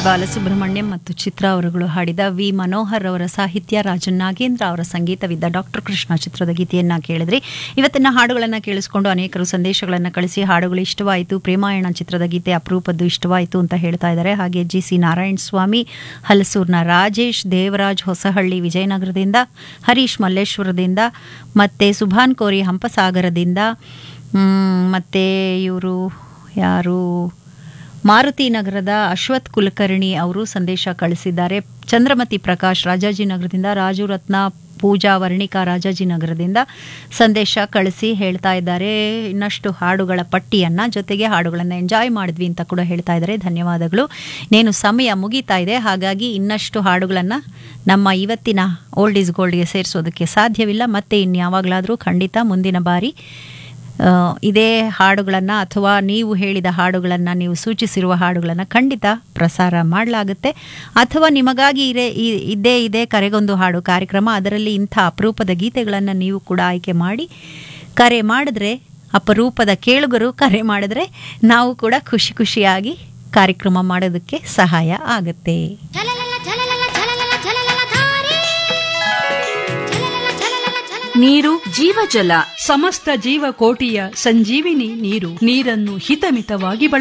ಬಾಲಸುಬ್ರಹ್ಮಣ್ಯಂ ಮತ್ತು ಚಿತ್ರ ಅವರುಗಳು ಹಾಡಿದ ವಿ ಮನೋಹರ್ ಅವರ ಸಾಹಿತ್ಯ ರಾಜನ್ ನಾಗೇಂದ್ರ ಅವರ ಸಂಗೀತವಿದ್ದ ಡಾಕ್ಟರ್ ಕೃಷ್ಣ ಚಿತ್ರದ ಗೀತೆಯನ್ನ ಕೇಳಿದ್ರಿ ಇವತ್ತಿನ ಹಾಡುಗಳನ್ನು ಕೇಳಿಸಿಕೊಂಡು ಅನೇಕರು ಸಂದೇಶಗಳನ್ನು ಕಳಿಸಿ ಹಾಡುಗಳು ಇಷ್ಟವಾಯಿತು ಪ್ರೇಮಾಯಣ ಚಿತ್ರದ ಗೀತೆ ಅಪರೂಪದ್ದು ಇಷ್ಟವಾಯಿತು ಅಂತ ಹೇಳ್ತಾ ಇದ್ದಾರೆ ಹಾಗೆ ಜಿ ಸಿ ನಾರಾಯಣ ಸ್ವಾಮಿ ಹಲಸೂರ್ನ ರಾಜೇಶ್ ದೇವರಾಜ್ ಹೊಸಹಳ್ಳಿ ವಿಜಯನಗರದಿಂದ ಹರೀಶ್ ಮಲ್ಲೇಶ್ವರದಿಂದ ಮತ್ತೆ ಸುಭಾನ್ ಕೋರಿ ಹಂಪಸಾಗರದಿಂದ ಮ್, ಮತ್ತೆ ಇವರು ಯಾರು ಮಾರುತಿ ನಗರದ ಅಶ್ವಥ್ ಕುಲಕರ್ಣಿ ಅವರು ಸಂದೇಶ ಕಳಿಸಿದ್ದಾರೆ ಚಂದ್ರಮತಿ ಪ್ರಕಾಶ್ ರಾಜಾಜಿನಗರದಿಂದ ರಾಜು ರತ್ನ ಪೂಜಾ ವರ್ಣಿಕಾ ರಾಜಾಜಿನಗರದಿಂದ ಸಂದೇಶ ಕಳಿಸಿ ಹೇಳ್ತಾ ಇದ್ದಾರೆ ಇನ್ನಷ್ಟು ಹಾಡುಗಳ ಪಟ್ಟಿಯನ್ನ ಜೊತೆಗೆ ಹಾಡುಗಳನ್ನು ಎಂಜಾಯ್ ಮಾಡಿದ್ವಿ ಅಂತ ಕೂಡ ಹೇಳ್ತಾ ಇದ್ದಾರೆ ಧನ್ಯವಾದಗಳು ನೇನು ಸಮಯ ಮುಗೀತಾ ಇದೆ ಹಾಗಾಗಿ ಇನ್ನಷ್ಟು ಹಾಡುಗಳನ್ನು ನಮ್ಮ ಇವತ್ತಿನ ಓಲ್ಡ್ ಈಸ್ ಗೋಲ್ಡ್ಗೆ ಸೇರಿಸೋದಕ್ಕೆ ಸಾಧ್ಯವಿಲ್ಲ ಮತ್ತೆ ಇನ್ಯಾವಾಗಲಾದರೂ ಖಂಡಿತ ಮುಂದಿನ ಬಾರಿ ಆ, ಇದೇ ಹಾಡುಗಳನ್ನು ಅಥವಾ ನೀವು ಹೇಳಿದ ಹಾಡುಗಳನ್ನು ನೀವು ಸೂಚಿಸಿರುವ ಹಾಡುಗಳನ್ನು ಖಂಡಿತ ಪ್ರಸಾರ ಮಾಡಲಾಗುತ್ತೆ ಅಥವಾ ನಿಮಗಾಗಿ ಇರೇ ಇ- ಇದ್ದೇ ಇದೆ ಕರೆಗೊಂದು ಹಾಡು ಕಾರ್ಯಕ್ರಮ ಅದರಲ್ಲಿ ಇಂಥ ಅಪರೂಪದ ಗೀತೆಗಳನ್ನು ನೀವು ಕೂಡ ಆಯ್ಕೆ ಮಾಡಿ ಕರೆ ಮಾಡಿದ್ರೆ ಅಪರೂಪದ ಕೇಳುಗರು ಕರೆ ಮಾಡಿದ್ರೆ ನಾವು ಕೂಡ ಖುಷಿ ಖುಷಿಯಾಗಿ ಕಾರ್ಯಕ್ರಮ ಮಾಡೋದಕ್ಕೆ ಸಹಾಯ ಆಗುತ್ತೆ ಝಲಲಲ ಝಲಲಲ ಝಲಲಲ ಝಲಲಲ ಧಾರೆ ಝಲಲಲ ಝಲಲಲ ಝಲಲಲ ನೀರು ಜೀವಜಲ ಸಮಸ್ತ ಜೀವಕೋಟಿಯ ಸಂಜೀವಿನಿ ನೀರು ನೀರನ್ನು ಹಿತಮಿತವಾಗಿ